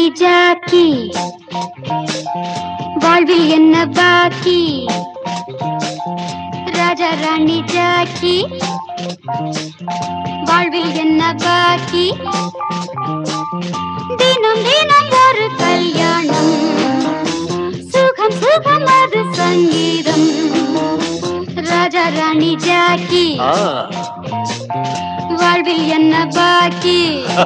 ராணி Jackie வாழ்வில் என்ன பாக்கி ராஜா ராணி ஜாக்கி வாழ்வில் என்ன பாக்கி தினம் தினம் ஒரு கல்யாணம் சுகம் சுகம் அது சங்கீதம் ராஜா ராணி ஜாக்கி ஆ வாழ்வில் என்ன பாக்கி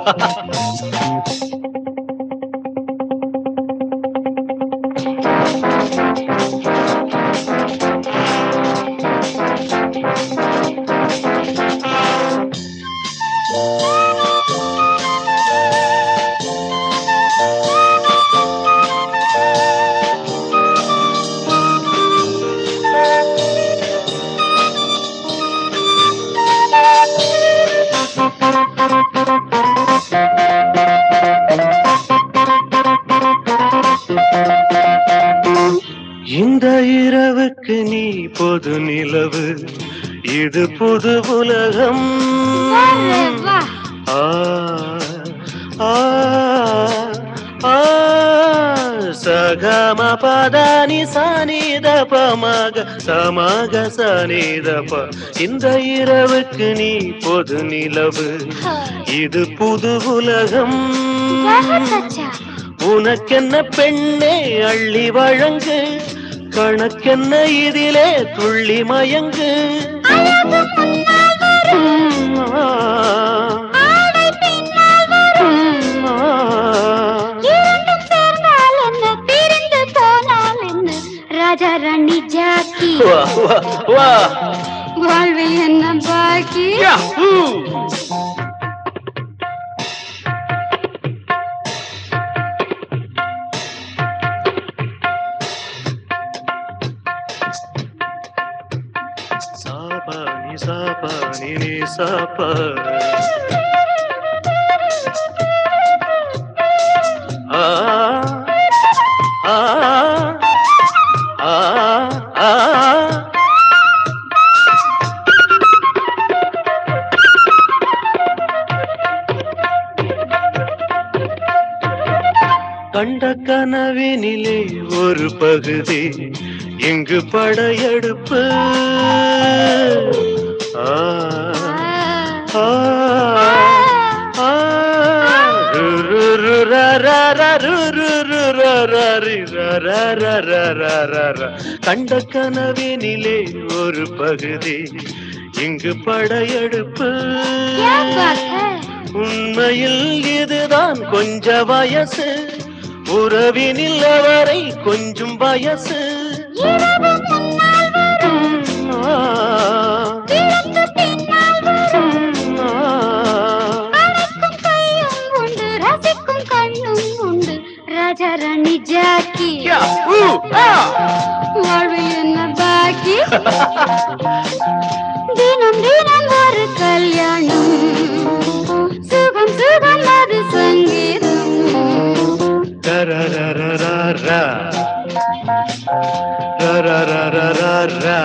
இந்த இரவுக்கு நீ பொது நிலவு இது புது உலகம் அரே வா ஆ ஆ ஆ சகம பதானி சனித பமக சமக சனித ப இந்த இரவுக்கு நீ பொது நிலவு இது புது உலகம் बहुत अच्छा உனக்கென்ன பெண்ணே அள்ளி வழங்கு கணக்கென்ன இதிலே துள்ளி மயங்கு அழகு முன்னால் வரும் ஆ, ஆடை பின்னால் வரும் ஆ. இரண்டும் சேர்ந்தால் என்ன பிரிந்து போனால் என்ன ராஜா ராணி ஜாக்கி வா, வா, வா. வாழ்வில் என்ன பாக்கி யாஹூ. சாபா நீ சாபா நீ நீ சாபா ஆ ஆ ஆ ஆ கண்ட கனவினிலே ஒரு பகுதி இங்கு படையெடுப்பு ஆ, ஆ, ஆ, ரு, ரு, ரு, ர, ர, ர, ரு, ரு, ரு, ர, ர, ரி, ர, ர, ர, ர, ர, ர, ர. கண்ட கனவினிலே ஒரு பகுதி இங்கு படையெடுப்பு क्या बात है உண்மையில் இதுதான் கொஞ்ச வயசு உறவினில் அவரை கொஞ்சம் வயசு இரவு முன்னால் வரும் ஆ, விழுந்து பின்னால் வரும் ஆ. அணைக்கும் கையும் உண்டு ரசிக்கும் கண்ணும் உண்டு ராஜா ராணி ஜாக்கி யா, ஊ, ஆ. வாழ்வில் என்ன பாக்கி தினம் தினம் ஒரு கல்யாணம் சுகம் சுகம் அது சங்கீதம் ரரரரரரா. ரரரரரரா.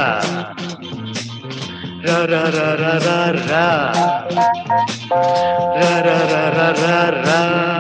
ரரரரரரா. ரரரரரரா.